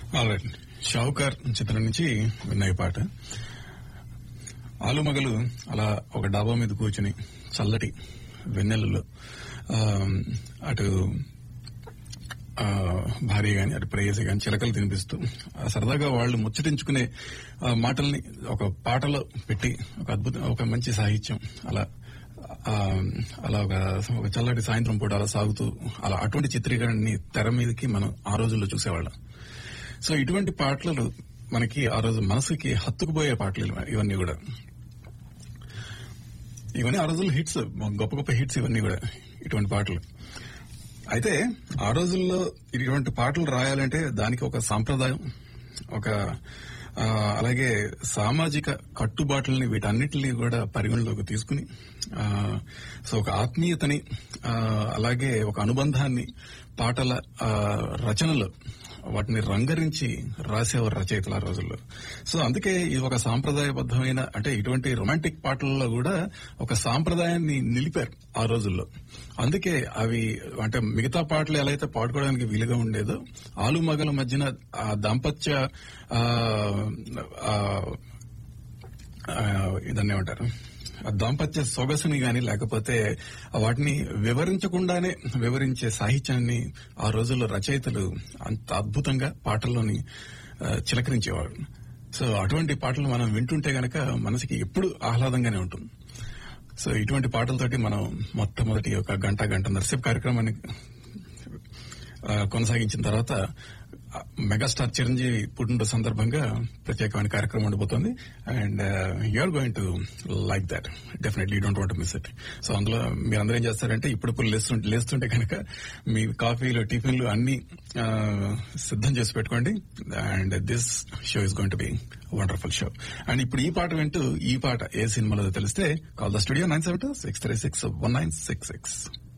alright షావుకార్ చిత్రం నుంచి విన్నాయి పాట ఆలుమగలు అలా ఒక డాబా మీద కూర్చుని చల్లటి వెన్నెలలో ఆ, అటు ఆ, భార్య గాని అటు ప్రేయసి గాని చిలకలు తినిపిస్తూ ఆ సరదాగా వాళ్ళు ముచ్చటించుకునే ఆ, మాటల్ని ఒక పాటలో పెట్టి ఒక అద్భుతం ఒక మంచి సాహిత్యం అలా ఆ, అలా ఒక ఒక చల్లటి సాయంత్రం పూట అలా సాగుతూ అలా అటువంటి చిత్రీకరణని తెర మీదకి మనం ఆ రోజుల్లో చూసేవాళ్ళం సో ఇటువంటి పాటలు మనకి ఆ రోజు మనసుకి హత్తుకుపోయే పాటలు ఇవ- ఇవన్నీ కూడా ఇవన్నీ ఆ రోజుల్లో హిట్స్ గొప్ప గొప్ప హిట్స్ ఇవన్నీ కూడా ఇటువంటి పాటలు అయితే ఆ రోజుల్లో ఇటువంటి పాటలు రాయాలంటే దానికి ఒక సాంప్రదాయం ఒక ఆ, అలాగే సామాజిక కట్టుబాట్లని వీటన్నిటిని కూడా పరిగణలోకి తీసుకుని ఆ, సో ఒక ఆత్మీయతని ఆ, అలాగే ఒక అనుబంధాన్ని పాటల ఆ, రచనలో వాటిని రంగరించి రాసేవారు రచయితలు ఆ రోజుల్లో సో అందుకే ఇది ఒక సాంప్రదాయబద్ధమైన అంటే ఇటువంటి రొమాంటిక్ పాటల్లో కూడా ఒక సాంప్రదాయాన్ని నిలిపారు ఆ రోజుల్లో అందుకే అవి అంటే మిగతా పాటలు ఎలా అయితే పాడుకోవడానికి వీలుగా ఉండేదో ఆలు మగల మధ్యన ఆ దాంపత్య ఆ, ఆ, ఆ, ఇదన్నీ ఏమంటారు ఆ దాంపత్య సొగసుని గాని లేకపోతే వాటిని వివరించకుండానే వివరించే సాహిత్యాన్ని ఆ రోజుల్లో రచయితలు అంత అద్భుతంగా పాటల్లోని ఆ, చిలకరించేవారు సో అటువంటి పాటలు మనం వింటుంటే గనక మనసుకి ఎప్పుడు ఆహ్లాదంగానే ఉంటుంది సో ఇటువంటి పాటలతోటి మనం మొట్టమొదటి ఒక గంట గంటన్నర సేపు కార్యక్రమాన్ని ఆ, కొనసాగించిన తర్వాత ఆ, మెగాస్టార్ చిరంజీవి పుట్టినరోజు సందర్భంగా ప్రత్యేకమైన కార్యక్రమం ఉండబోతోంది and you're going to like that definitely don't want miss it so అందులో మీరు అందరూ ఏం చేస్తారంటే ఇప్పుడు ఇప్పుడు లేస్తుంటే లేస్తుంటే కనుక మీ కాఫీలు టిఫిన్లు అన్ని ఆ, సిద్ధం చేసి పెట్టుకోండి and this show is going to be wonderful show and ఇప్పుడు ఈ పాట వింటూ ఈ పాట ఏ సినిమాలో తెలిస్తే call the studio nine seven two six three six one nine six six